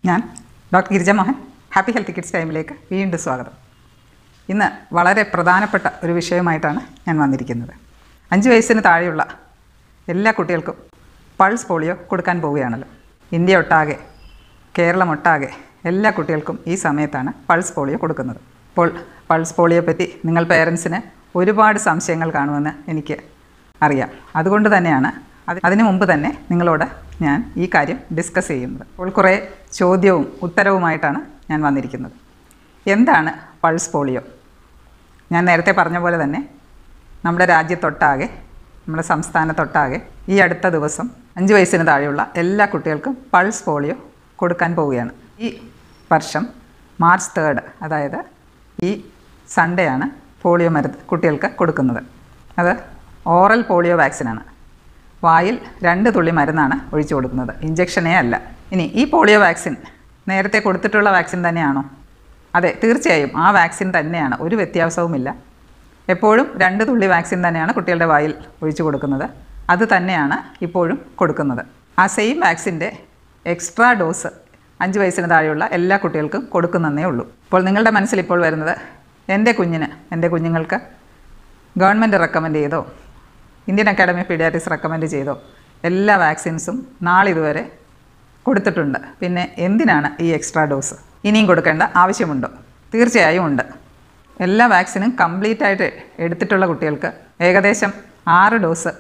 ഞാൻ doctor Girija Mohan happy health kids ടൈമിലേക്ക് വീണ്ടും സ്വാഗതം ഇന്ന് വളരെ പ്രധാനപ്പെട്ട ഒരു വിഷയമായിട്ടാണ് ഞാൻ വന്നിരിക്കുന്നത് അഞ്ച് വയസ്സിന് താഴെയുള്ള എല്ലാ കുട്ടികൾക്കും പൾസ് പോളിയോ കൊടുക്കാൻ പോവുകയാണല്ലോ ഇന്ത്യ ഒട്ടാകെ കേരളം ഒട്ടാകെ എല്ലാ കുട്ടികൾക്കും ഈ സമയത്താണ് പൾസ് പോളിയോ കൊടുക്കുന്നത് അപ്പോൾ പൾസ് പോളിയോ പറ്റി നിങ്ങൾ പേരൻസിന് ഒരുപാട് സംശയങ്ങൾ കാണുമെന്ന് എനിക്ക് അറിയാം അതുകൊണ്ട് തന്നെയാണ് അത് അതിനു മുമ്പ് തന്നെ നിങ്ങളോട് ഞാൻ ഈ കാര്യം ഡിസ്കസ് ചെയ്യുന്നത് അപ്പോൾ കുറേ ചോദ്യവും ഉത്തരവുമായിട്ടാണ് ഞാൻ വന്നിരിക്കുന്നത് എന്താണ് പൾസ് പോളിയോ ഞാൻ നേരത്തെ പറഞ്ഞ പോലെ തന്നെ നമ്മുടെ രാജ്യത്തൊട്ടാകെ നമ്മുടെ സംസ്ഥാനത്തൊട്ടാകെ ഈ അടുത്ത ദിവസം അഞ്ച് വയസ്സിന് താഴെയുള്ള എല്ലാ കുട്ടികൾക്കും പൾസ് പോളിയോ കൊടുക്കാൻ പോവുകയാണ് ഈ വർഷം മാർച്ച് തേർഡ് അതായത് ഈ സൺഡേ ആണ് പോളിയോ മരുന്ന് കുട്ടികൾക്ക് കൊടുക്കുന്നത് അത് ഓറൽ പോളിയോ വാക്സിനാണ് വായിൽ രണ്ട് തുള്ളി മരുന്നാണ് ഒഴിച്ചു കൊടുക്കുന്നത് ഇഞ്ചക്ഷനേ അല്ല ഇനി ഈ പോളിയോ വാക്സിൻ നേരത്തെ കൊടുത്തിട്ടുള്ള വാക്സിൻ തന്നെയാണോ അതെ തീർച്ചയായും ആ വാക്സിൻ തന്നെയാണ് ഒരു വ്യത്യാസവുമില്ല എപ്പോഴും രണ്ട് തുള്ളി വാക്സിൻ തന്നെയാണ് കുട്ടികളുടെ വായിൽ ഒഴിച്ചു കൊടുക്കുന്നത് അത് തന്നെയാണ് ഇപ്പോഴും കൊടുക്കുന്നത് ആ സെയിം വാക്സിൻ്റെ എക്സ്ട്രാ ഡോസ് അഞ്ച് വയസ്സിന് താഴെയുള്ള എല്ലാ കുട്ടികൾക്കും കൊടുക്കുന്നതേ ഉള്ളൂ ഇപ്പോൾ നിങ്ങളുടെ മനസ്സിൽ ഇപ്പോൾ വരുന്നത് എൻ്റെ കുഞ്ഞിന് എൻ്റെ കുഞ്ഞുങ്ങൾക്ക് ഗവൺമെൻറ് റെക്കമെൻഡ് ചെയ്തോ Indian academy of paediatrics recommend ചെയ്തോ എല്ലാ വാക്സിൻസും നാളിതുവരെ കൊടുത്തിട്ടുണ്ട് പിന്നെ എന്തിനാണ് ഈ എക്സ്ട്രാ ഡോസ് ഇനിയും കൊടുക്കേണ്ട ആവശ്യമുണ്ടോ തീർച്ചയായും ഉണ്ട് എല്ലാ വാക്സിനും കംപ്ലീറ്റ് ആയിട്ട് എടുത്തിട്ടുള്ള കുട്ടികൾക്ക് ഏകദേശം ആറ് ഡോസ്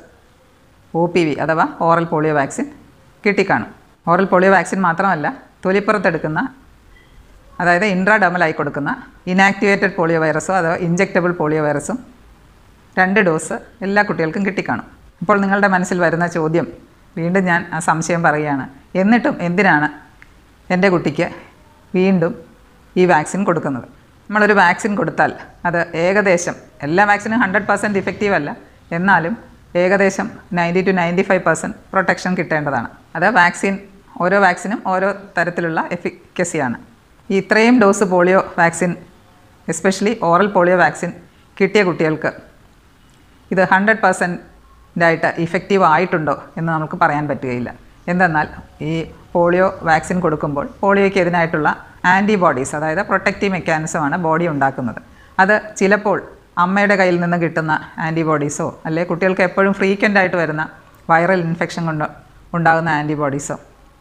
ഒ പി വി അഥവാ ഓറൽ പോളിയോ വാക്സിൻ കിട്ടിക്കാണും ഓറൽ പോളിയോ വാക്സിൻ മാത്രമല്ല തൊലിപ്പുറത്തെടുക്കുന്ന അതായത് ഇൻട്രാഡമലായി കൊടുക്കുന്ന ഇനാക്ടിവേറ്റഡ് പോളിയോ വൈറസോ അഥവാ ഇഞ്ചെക്റ്റബിൾ പോളിയോ വൈറസും രണ്ട് ഡോസ് എല്ലാ കുട്ടികൾക്കും കിട്ടിക്കാണും അപ്പോൾ നിങ്ങളുടെ മനസ്സിൽ വരുന്ന ചോദ്യം വീണ്ടും ഞാൻ ആ സംശയം പറയുകയാണ് എന്നിട്ടും എന്തിനാണ് എൻ്റെ കുട്ടിക്ക് വീണ്ടും ഈ വാക്സിൻ കൊടുക്കുന്നത് നമ്മളൊരു വാക്സിൻ കൊടുത്താൽ അത് ഏകദേശം എല്ലാ വാക്സിനും ഹൺഡ്രഡ് പെർസെൻറ്റ് ഇഫക്റ്റീവ് അല്ല എന്നാലും ഏകദേശം ninety two ninety five percent protection കിട്ടേണ്ടതാണ് അത് വാക്സിൻ ഓരോ വാക്സിനും ഓരോ തരത്തിലുള്ള എഫിക്കസിയാണ് ഈ ഇത്രയും dose polio vaccine especially oral polio vaccine കിട്ടിയ കുട്ടികൾക്ക് ഇത് ഹൺഡ്രഡ് പെർസെൻറ്റായിട്ട് ഇഫക്റ്റീവ് ആയിട്ടുണ്ടോ എന്ന് നമുക്ക് പറയാൻ പറ്റുകയില്ല എന്തെന്നാൽ ഈ പോളിയോ വാക്സിൻ കൊടുക്കുമ്പോൾ പോളിയോയ്ക്ക് ഇതിനായിട്ടുള്ള ആൻറ്റിബോഡീസ് അതായത് പ്രൊട്ടക്റ്റീവ് മെക്കാനിസമാണ് ബോഡി ഉണ്ടാക്കുന്നത് അത് ചിലപ്പോൾ അമ്മയുടെ കയ്യിൽ നിന്ന് കിട്ടുന്ന ആൻറ്റിബോഡീസോ അല്ലെ കുട്ടികൾക്ക് എപ്പോഴും ഫ്രീക്വൻ്റ് ആയിട്ട് വരുന്ന വൈറൽ ഇൻഫെക്ഷൻ കൊണ്ട് ഉണ്ടാകുന്ന ആൻറ്റിബോഡീസോ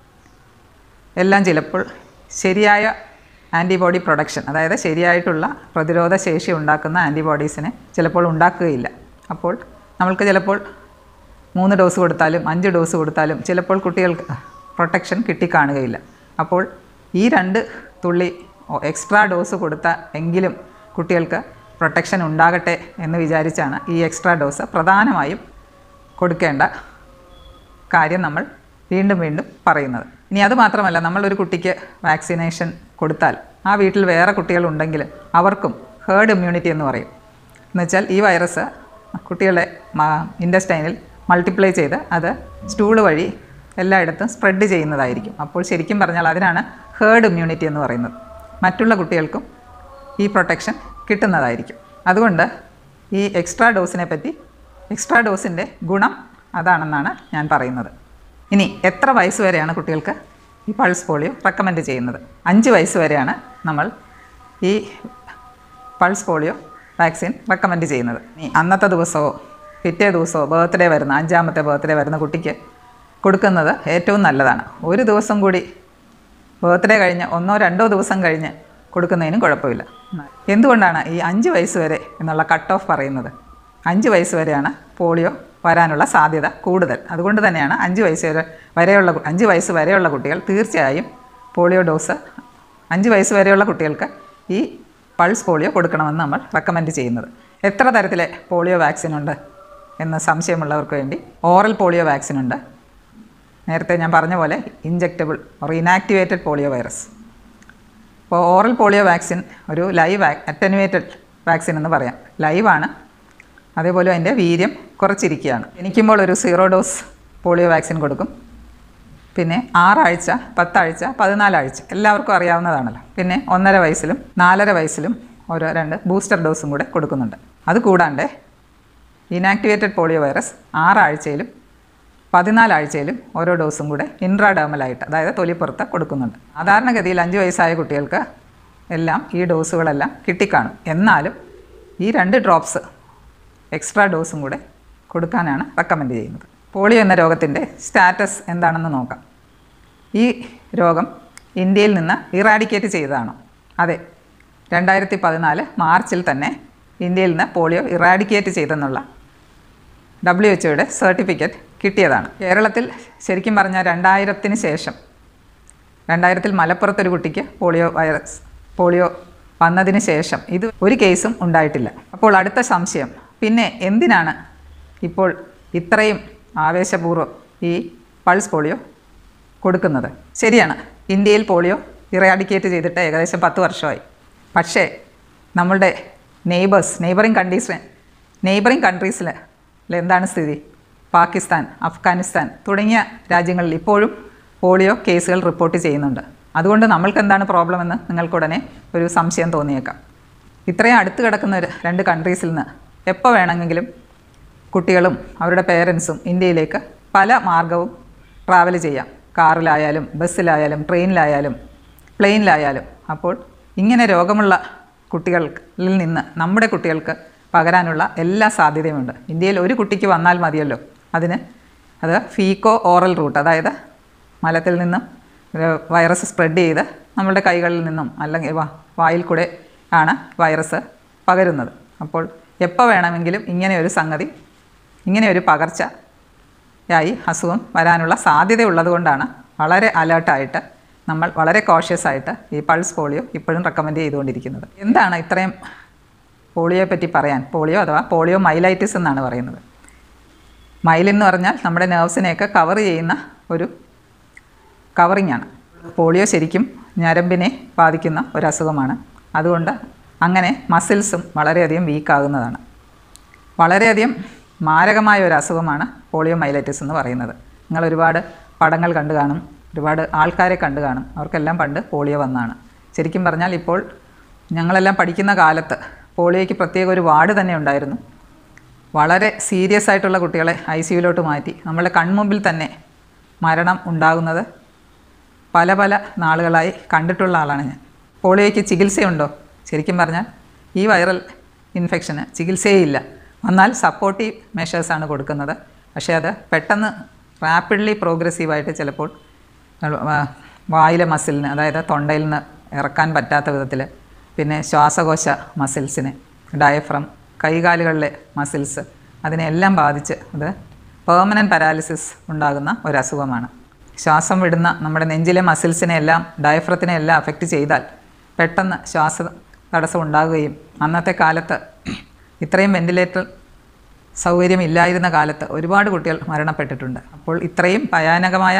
എല്ലാം ചിലപ്പോൾ ശരിയായ ആൻറ്റിബോഡി പ്രൊഡക്ഷൻ അതായത് ശരിയായിട്ടുള്ള പ്രതിരോധ ശേഷി ഉണ്ടാക്കുന്ന ആൻറ്റിബോഡീസിനെ ചിലപ്പോൾ ഉണ്ടാക്കുകയില്ല അപ്പോൾ നമ്മൾക്ക് ചിലപ്പോൾ മൂന്ന് ഡോസ് കൊടുത്താലും അഞ്ച് ഡോസ് കൊടുത്താലും ചിലപ്പോൾ കുട്ടികൾക്ക് പ്രൊട്ടക്ഷൻ കിട്ടിക്കാണുകയില്ല അപ്പോൾ ഈ രണ്ട് തുള്ളി എക്സ്ട്രാ ഡോസ് കൊടുത്ത എങ്കിലും കുട്ടികൾക്ക് പ്രൊട്ടക്ഷൻ ഉണ്ടാകട്ടെ എന്ന് വിചാരിച്ചാണ് ഈ എക്സ്ട്രാ ഡോസ് പ്രധാനമായും കൊടുക്കേണ്ട കാര്യം നമ്മൾ വീണ്ടും വീണ്ടും പറയുന്നത് ഇനി അത് മാത്രമല്ല നമ്മളൊരു കുട്ടിക്ക് വാക്സിനേഷൻ കൊടുത്താൽ ആ വീട്ടിൽ വേറെ കുട്ടികളുണ്ടെങ്കിൽ അവർക്കും ഹേർഡ് ഇമ്മ്യൂണിറ്റി എന്ന് പറയും എന്നുവെച്ചാൽ ഈ വൈറസ് കുട്ടികളുടെ ഇൻഡസ്റ്റൈനിൽ മൾട്ടിപ്ലൈ ചെയ്ത് അത് സ്റ്റൂള് വഴി എല്ലായിടത്തും സ്പ്രെഡ് ചെയ്യുന്നതായിരിക്കും അപ്പോൾ ശരിക്കും പറഞ്ഞാൽ അതിനാണ് ഹേർഡ് ഇമ്മ്യൂണിറ്റി എന്ന് പറയുന്നത് മറ്റുള്ള കുട്ടികൾക്കും ഈ പ്രൊട്ടക്ഷൻ കിട്ടുന്നതായിരിക്കും അതുകൊണ്ട് ഈ എക്സ്ട്രാ ഡോസിനെ പറ്റി എക്സ്ട്രാ ഡോസിൻ്റെ ഗുണം അതാണെന്നാണ് ഞാൻ പറയുന്നത് ഇനി എത്ര വയസ്സ് വരെയാണ് കുട്ടികൾക്ക് ഈ പൾസ് പോളിയോ റെക്കമെൻഡ് ചെയ്യുന്നത് അഞ്ച് വയസ്സ് വരെയാണ് നമ്മൾ ഈ പൾസ് പോളിയോ വാക്സിൻ റെക്കമെൻഡ് ചെയ്യുന്നത് ഇനി അന്നത്തെ ദിവസമോ പിറ്റേ ദിവസമോ ബർത്ത്ഡേ വരുന്ന അഞ്ചാമത്തെ ബർത്ത്ഡേ വരുന്ന കുട്ടിക്ക് കൊടുക്കുന്നത് ഏറ്റവും നല്ലതാണ് ഒരു ദിവസം കൂടി ബർത്ത്ഡേ കഴിഞ്ഞ് ഒന്നോ രണ്ടോ ദിവസം കഴിഞ്ഞ് കൊടുക്കുന്നതിനും കുഴപ്പമില്ല എന്തുകൊണ്ടാണ് ഈ അഞ്ച് വയസ്സ് വരെ എന്നുള്ള കട്ട് ഓഫ് പറയുന്നത് അഞ്ച് വയസ്സ് വരെയാണ് പോളിയോ വരാനുള്ള സാധ്യത കൂടുതൽ അതുകൊണ്ട് തന്നെയാണ് അഞ്ച് വയസ്സ് വരെ വരെയുള്ള കു- അഞ്ച് വയസ്സ് വരെയുള്ള കുട്ടികൾ തീർച്ചയായും പോളിയോ ഡോസ് അഞ്ച് വയസ്സ് വരെയുള്ള കുട്ടികൾക്ക് ഈ പൾസ് പോളിയോ കൊടുക്കണമെന്ന് നമ്മൾ റെക്കമെൻഡ് ചെയ്യുന്നത് എത്ര തരത്തിലെ പോളിയോ വാക്സിൻ ഉണ്ട് എന്ന് സംശയമുള്ളവർക്ക് വേണ്ടി ഓറൽ പോളിയോ വാക്സിൻ ഉണ്ട് നേരത്തെ ഞാൻ പറഞ്ഞ പോലെ injectable or inactivated polio virus ഇപ്പോൾ ഓറൽ പോളിയോ വാക്സിൻ ഒരു ലൈവ് അറ്റനുവേറ്റഡ് വാക്സിൻ എന്ന് പറയാം ലൈവാണ് അതേപോലെ അതിൻ്റെ വീര്യം കുറച്ചിരിക്കുകയാണ് എനിക്കുമ്പോൾ ഒരു സീറോ ഡോസ് പോളിയോ വാക്സിൻ കൊടുക്കും പിന്നെ ആറാഴ്ച പത്താഴ്ച പതിനാലാഴ്ച എല്ലാവർക്കും അറിയാവുന്നതാണല്ലോ പിന്നെ ഒന്നര വയസ്സിലും നാലര വയസ്സിലും ഓരോ രണ്ട് ബൂസ്റ്റർ ഡോസും കൂടെ കൊടുക്കുന്നുണ്ട് അത് കൂടാണ്ട് ഇനാക്ടിവേറ്റഡ് പോളിയോ വൈറസ് ആറാഴ്ചയിലും പതിനാലാഴ്ചയിലും ഓരോ ഡോസും കൂടെ ഇൻട്രാഡേമലായിട്ട് അതായത് തൊലിപ്പുറത്ത് കൊടുക്കുന്നുണ്ട് സാധാരണഗതിയിൽ അഞ്ച് വയസ്സായ കുട്ടികൾക്ക് എല്ലാം ഈ ഡോസുകളെല്ലാം കിട്ടിക്കാണും എന്നാലും ഈ രണ്ട് ഡ്രോപ്സ് എക്സ്ട്രാ ഡോസും കൂടെ കൊടുക്കാനാണ് റെക്കമെൻഡ് ചെയ്യുന്നത് പോളിയോ എന്ന രോഗത്തിൻ്റെ സ്റ്റാറ്റസ് എന്താണെന്ന് നോക്കാം ഈ രോഗം ഇന്ത്യയിൽ നിന്ന് ഇറാഡിക്കേറ്റ് ചെയ്തതാണോ അതെ രണ്ടായിരത്തി പതിനാല് മാർച്ചിൽ തന്നെ ഇന്ത്യയിൽ നിന്ന് പോളിയോ ഇറാഡിക്കേറ്റ് ചെയ്തെന്നുള്ള ഡബ്ല്യു എച്ച് ഒയുടെ സർട്ടിഫിക്കറ്റ് കിട്ടിയതാണ് കേരളത്തിൽ ശരിക്കും പറഞ്ഞാൽ രണ്ടായിരത്തിന് ശേഷം രണ്ടായിരത്തിൽ മലപ്പുറത്തൊരു കുട്ടിക്ക് പോളിയോ വൈറസ് പോളിയോ വന്നതിന് ശേഷം ഇത് ഒരു കേസും ഉണ്ടായിട്ടില്ല അപ്പോൾ അടുത്ത സംശയം പിന്നെ എന്തിനാണ് ഇപ്പോൾ ഇത്രയും ആവേശപൂർവ്വം ഈ പൾസ് പോളിയോ കൊടുക്കുന്നത് ശരിയാണ് ഇന്ത്യയിൽ പോളിയോ ഇറാഡിക്കേറ്റ് ചെയ്തിട്ട് ഏകദേശം പത്ത് വർഷമായി പക്ഷേ നമ്മളുടെ നെയ്ബേഴ്സ് നെയ്ബറിങ് കൺട്രീസിൽ നെയ്ബറിങ് കൺട്രീസിൽ എന്താണ് സ്ഥിതി പാകിസ്ഥാൻ അഫ്ഗാനിസ്ഥാൻ തുടങ്ങിയ രാജ്യങ്ങളിൽ ഇപ്പോഴും പോളിയോ കേസുകൾ റിപ്പോർട്ട് ചെയ്യുന്നുണ്ട് അതുകൊണ്ട് നമ്മൾക്ക് എന്താണ് പ്രോബ്ലം എന്ന് നിങ്ങൾക്കുടനെ ഒരു സംശയം തോന്നിയേക്കാം ഇത്രയും അടുത്ത് കിടക്കുന്ന ഒരു രണ്ട് കൺട്രീസിൽ നിന്ന് എപ്പോൾ വേണമെങ്കിലും കുട്ടികളും അവരുടെ പേരൻസും ഇന്ത്യയിലേക്ക് പല മാർഗവും ട്രാവൽ ചെയ്യാം കാറിലായാലും ബസ്സിലായാലും ട്രെയിനിലായാലും പ്ലെയിനിലായാലും അപ്പോൾ ഇങ്ങനെ രോഗമുള്ള കുട്ടികളിൽ നിന്ന് നമ്മുടെ കുട്ടികൾക്ക് പകരാനുള്ള എല്ലാ സാധ്യതയുമുണ്ട് ഇന്ത്യയിൽ ഒരു കുട്ടിക്ക് വന്നാൽ മതിയല്ലോ അതിന് അത് ഫീക്കോ ഓറൽ റൂട്ട് അതായത് മലത്തിൽ നിന്നും ഏഹ്, വൈറസ് സ്പ്രെഡ് ചെയ്ത് നമ്മളുടെ കൈകളിൽ നിന്നും അല്ലെങ്കിൽ വാ വായിൽ കൂടെ ആണ് വൈറസ് പകരുന്നത് അപ്പോൾ എപ്പോൾ വേണമെങ്കിലും ഇങ്ങനെ ഒരു സംഗതി ഇങ്ങനെ ഒരു പകർച്ച യായി അസുഖം വരാനുള്ള സാധ്യത ഉള്ളതുകൊണ്ടാണ് വളരെ അലേർട്ടായിട്ട് നമ്മൾ വളരെ കോഷ്യസ് ആയിട്ട് ഈ പൾസ് പോളിയോ ഇപ്പോഴും റെക്കമെൻഡ് ചെയ്തുകൊണ്ടിരിക്കുന്നത് എന്താണ് ഇത്രയും പോളിയോയെ പറ്റി പറയാൻ പോളിയോ അഥവാ പോളിയോ മൈലൈറ്റിസ് എന്നാണ് പറയുന്നത് മൈൽ എന്ന് പറഞ്ഞാൽ നമ്മുടെ നെർവ്സിനെയൊക്കെ കവർ ചെയ്യുന്ന ഒരു കവറിങ് ആണ് പോളിയോ ശരിക്കും ഞരമ്പിനെ ബാധിക്കുന്ന ഒരു അസുഖമാണ് അതുകൊണ്ട് അങ്ങനെ മസിൽസും വളരെയധികം വീക്കാകുന്നതാണ് വളരെയധികം മാരകമായ ഒരു അസുഖമാണ് പോളിയോ മൈലൈറ്റിസ് എന്ന് പറയുന്നത് നിങ്ങൾ ഒരുപാട് പടങ്ങൾ കണ്ടു കാണും ഒരുപാട് ആൾക്കാരെ കണ്ടു കാണും അവർക്കെല്ലാം പണ്ട് പോളിയോ വന്നതാണ് ശരിക്കും പറഞ്ഞാൽ ഇപ്പോൾ ഞങ്ങളെല്ലാം പഠിക്കുന്ന കാലത്ത് പോളിയോയ്ക്ക് പ്രത്യേക ഒരു വാർഡ് തന്നെ ഉണ്ടായിരുന്നു വളരെ സീരിയസ് ആയിട്ടുള്ള കുട്ടികളെ ഐ സിയുലോട്ട് മാറ്റി നമ്മളെ കൺമുമ്പിൽ തന്നെ മരണം ഉണ്ടാകുന്നത് പല പല നാളുകളായി കണ്ടിട്ടുള്ള ആളാണ് ഞാൻ പോളിയോയ്ക്ക് ചികിത്സയുണ്ടോ ശരിക്കും പറഞ്ഞാൽ ഈ വൈറൽ ഇൻഫെക്ഷന് ചികിത്സയില്ല വന്നാൽ സപ്പോർട്ടീവ് മെഷേഴ്സാണ് കൊടുക്കുന്നത് പക്ഷേ അത് പെട്ടെന്ന് റാപ്പിഡ്ലി പ്രോഗ്രസീവായിട്ട് ചിലപ്പോൾ വ- വായിലെ മസിലിന് അതായത് തൊണ്ടയിൽ നിന്ന് ഇറക്കാൻ പറ്റാത്ത വിധത്തിൽ പിന്നെ ശ്വാസകോശ മസിൽസിന് ഡയഫ്രം കൈകാലുകളിലെ മസിൽസ് അതിനെല്ലാം ബാധിച്ച് അത് പെർമനൻറ്റ് പാരാലിസിസ് ഉണ്ടാകുന്ന ഒരു അസുഖമാണ് ശ്വാസം വിടുന്ന നമ്മുടെ നെഞ്ചിലെ മസിൽസിനെ എല്ലാം ഡയഫ്രത്തിനെ എല്ലാം അഫക്റ്റ് ചെയ്താൽ പെട്ടെന്ന് ശ്വാസ തടസ്സം ഉണ്ടാകുകയും അന്നത്തെ കാലത്ത് ഇത്രയും വെന്റിലേറ്റർ സൗകര്യമില്ലായിരുന്ന കാലത്ത് ഒരുപാട് കുട്ടികൾ മരണപ്പെട്ടിട്ടുണ്ട് അപ്പോൾ ഇത്രയും ഭയാനകമായ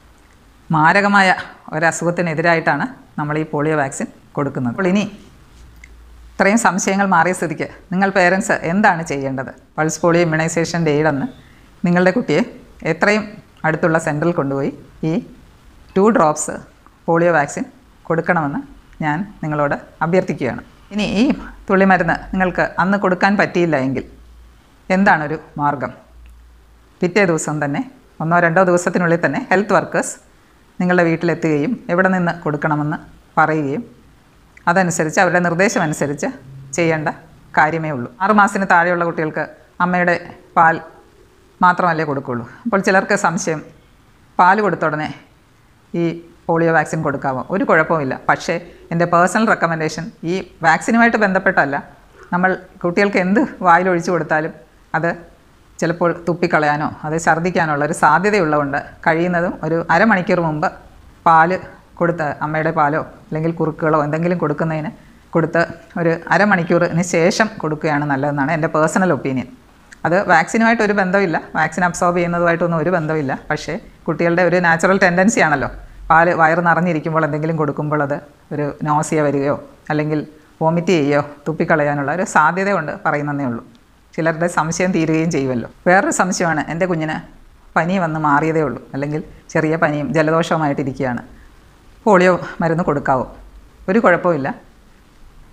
മാരകമായ ഒരസുഖത്തിനെതിരായിട്ടാണ് നമ്മൾ ഈ പോളിയോ വാക്സിൻ കൊടുക്കുന്നത് അപ്പോൾ ഇനി ഇത്രയും സംശയങ്ങൾ മാറിയ സ്ഥിതിക്ക് നിങ്ങൾ പേരൻസ് എന്താണ് ചെയ്യേണ്ടത് പൾസ് പോളിയോ ഇമ്മ്യൂണൈസേഷൻ ഡേയിടന്ന് നിങ്ങളുടെ കുട്ടിയെ എത്രയും അടുത്തുള്ള സെൻറ്ററിൽ കൊണ്ടുപോയി ഈ ടു ഡ്രോപ്സ് പോളിയോ വാക്സിൻ കൊടുക്കണമെന്ന് ഞാൻ നിങ്ങളോട് അഭ്യർത്ഥിക്കുകയാണ് ഇനി ഈ തുള്ളിമരുന്ന് നിങ്ങൾക്ക് അന്ന് കൊടുക്കാൻ പറ്റിയില്ല എങ്കിൽ എന്താണൊരു മാർഗം പിറ്റേ ദിവസം തന്നെ ഒന്നോ രണ്ടോ ദിവസത്തിനുള്ളിൽ തന്നെ ഹെൽത്ത് വർക്കേഴ്സ് നിങ്ങളുടെ വീട്ടിലെത്തുകയും എവിടെ നിന്ന് കൊടുക്കണമെന്ന് പറയുകയും അതനുസരിച്ച് അവരുടെ നിർദ്ദേശം അനുസരിച്ച് ചെയ്യേണ്ട കാര്യമേ ഉള്ളൂ ആറുമാസത്തിന് താഴെയുള്ള കുട്ടികൾക്ക് അമ്മയുടെ പാൽ മാത്രമല്ലേ കൊടുക്കുള്ളൂ അപ്പോൾ ചിലർക്ക് സംശയം പാൽ കൊടുത്ത ഉടനെ ഈ പോളിയോ വാക്സിൻ കൊടുക്കാമോ ഒരു കുഴപ്പമില്ല പക്ഷേ എൻ്റെ പേഴ്സണൽ റെക്കമെൻഡേഷൻ ഈ വാക്സിനുമായിട്ട് ബന്ധപ്പെട്ടല്ല നമ്മൾ കുട്ടികൾക്ക് എന്ത് വായിലൊഴിച്ചു കൊടുത്താലും അത് ചിലപ്പോൾ തുപ്പിക്കളയാനോ അത് ഛർദ്ദിക്കാനോ ഉള്ള ഒരു സാധ്യതയുള്ളതുകൊണ്ട് കഴിയുന്നതും ഒരു അരമണിക്കൂർ മുമ്പ് പാല് കൊടുത്ത് അമ്മയുടെ പാലോ അല്ലെങ്കിൽ കുറുക്കുകളോ എന്തെങ്കിലും കൊടുക്കുന്നതിന് കൊടുത്ത് ഒരു അരമണിക്കൂറിന് ശേഷം കൊടുക്കുകയാണ് നല്ലതെന്നാണ് എൻ്റെ പേഴ്സണൽ ഒപ്പീനിയൻ അത് വാക്സിനുമായിട്ട് ഒരു ബന്ധമില്ല വാക്സിൻ അബ്സോർബ് ചെയ്യുന്നതുമായിട്ടൊന്നും ഒരു ബന്ധമില്ല പക്ഷേ കുട്ടികളുടെ ഒരു നാച്ചുറൽ ടെൻഡൻസി ആണല്ലോ പാല് വയറ് നിറഞ്ഞിരിക്കുമ്പോൾ എന്തെങ്കിലും കൊടുക്കുമ്പോൾ അത് ഒരു നോസിയ വരികയോ അല്ലെങ്കിൽ വോമിറ്റ് ചെയ്യുകയോ തുപ്പിക്കളയാനുള്ള ഒരു സാധ്യത കൊണ്ട് പറയുന്നതേ ഉള്ളൂ ചിലരുടെ സംശയം തീരുകയും ചെയ്യുമല്ലോ വേറൊരു സംശയമാണ് എൻ്റെ കുഞ്ഞിന് പനി വന്ന് മാറിയതേ ഉള്ളൂ അല്ലെങ്കിൽ ചെറിയ പനിയും ജലദോഷവുമായിട്ടിരിക്കുകയാണ് പോളിയോ മരുന്ന് കൊടുക്കാവോ ഒരു കുഴപ്പമില്ല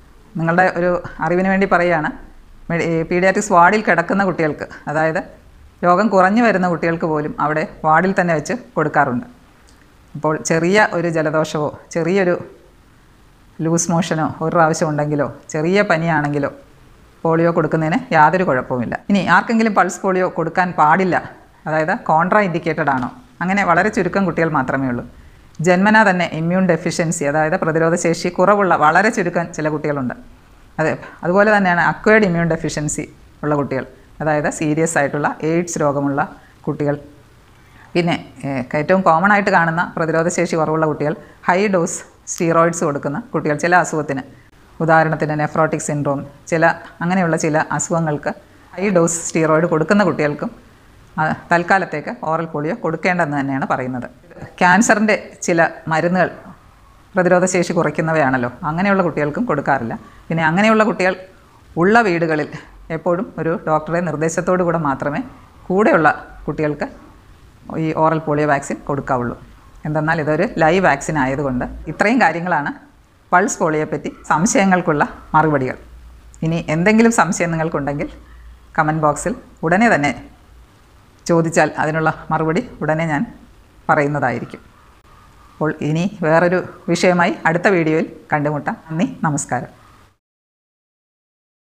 നിങ്ങളുടെ ഒരു അറിവിന് വേണ്ടി പറയുകയാണ് പീഡിയാറ്റിക്സ് വാർഡിൽ കിടക്കുന്ന കുട്ടികൾക്ക് അതായത് രോഗം കുറഞ്ഞു വരുന്ന കുട്ടികൾക്ക് പോലും അവിടെ വാർഡിൽ തന്നെ വെച്ച് കൊടുക്കാറുണ്ട് അപ്പോൾ ചെറിയ ഒരു ജലദോഷമോ ചെറിയൊരു ലൂസ് മോഷനോ ഒരു പ്രാവശ്യം ഉണ്ടെങ്കിലോ ചെറിയ പനിയാണെങ്കിലോ പോളിയോ കൊടുക്കുന്നതിന് യാതൊരു കുഴപ്പവുമില്ല ഇനി ആർക്കെങ്കിലും പൾസ് പോളിയോ കൊടുക്കാൻ പാടില്ല അതായത് കോൺട്രാ ഇൻഡിക്കേറ്റഡ് ആണോ അങ്ങനെ വളരെ ചുരുക്കം കുട്ടികൾ മാത്രമേ ഉള്ളൂ ജന്മന തന്നെ ഇമ്മ്യൂൺ ഡെഫിഷ്യൻസി അതായത് പ്രതിരോധശേഷി കുറവുള്ള വളരെ ചുരുക്കം ചില കുട്ടികളുണ്ട് അതെ അതുപോലെ തന്നെയാണ് അക്വേർഡ് ഇമ്മ്യൂൺ ഡെഫിഷ്യൻസി ഉള്ള കുട്ടികൾ അതായത് സീരിയസ് ആയിട്ടുള്ള എയ്ഡ്സ് രോഗമുള്ള കുട്ടികൾ പിന്നെ ഏഹ്, ഏറ്റവും കോമൺ ആയിട്ട് കാണുന്ന പ്രതിരോധശേഷി കുറവുള്ള കുട്ടികൾ ഹൈ ഡോസ് സ്റ്റീറോയിഡ്സ് കൊടുക്കുന്ന കുട്ടികൾ ചില അസുഖത്തിന് ഉദാഹരണത്തിന് നെഫ്രോട്ടിക് സിൻഡ്രോം ചില അങ്ങനെയുള്ള ചില അസുഖങ്ങൾക്ക് ഹൈ ഡോസ് സ്റ്റീറോയിഡ് കൊടുക്കുന്ന കുട്ടികൾക്കും ആ, തൽക്കാലത്തേക്ക് ഓറൽ പോളിയോ കൊടുക്കേണ്ടെന്ന് തന്നെയാണ് പറയുന്നത് ക്യാൻസറിൻ്റെ ചില മരുന്നുകൾ പ്രതിരോധശേഷി കുറയ്ക്കുന്നവയാണല്ലോ അങ്ങനെയുള്ള കുട്ടികൾക്കും കൊടുക്കാറില്ല പിന്നെ അങ്ങനെയുള്ള കുട്ടികൾ ഉള്ള വീടുകളിൽ എപ്പോഴും ഒരു ഡോക്ടറെ നിർദ്ദേശത്തോടു കൂടെ മാത്രമേ കൂടെയുള്ള കുട്ടികൾക്ക് ഈ ഓറൽ പോളിയോ വാക്സിൻ കൊടുക്കാവുള്ളൂ എന്തെന്നാൽ ഇതൊരു ലൈവ് വാക്സിൻ ആയതുകൊണ്ട് ഇത്രയും കാര്യങ്ങളാണ് പൾസ് പോളിയോയെപ്പറ്റി സംശയങ്ങൾക്കുള്ള മറുപടികൾ ഇനി എന്തെങ്കിലും സംശയം നിങ്ങൾക്കുണ്ടെങ്കിൽ കമൻറ്റ് ബോക്സിൽ ഉടനെ തന്നെ ചോദിച്ചാൽ അതിനുള്ള മറുപടി ഉടനെ ഞാൻ പറയുന്നതായിരിക്കും അപ്പോൾ ഇനി വേറൊരു വിഷയമായി അടുത്ത വീഡിയോയിൽ കണ്ടുമുട്ടാം നന്ദി നമസ്കാരം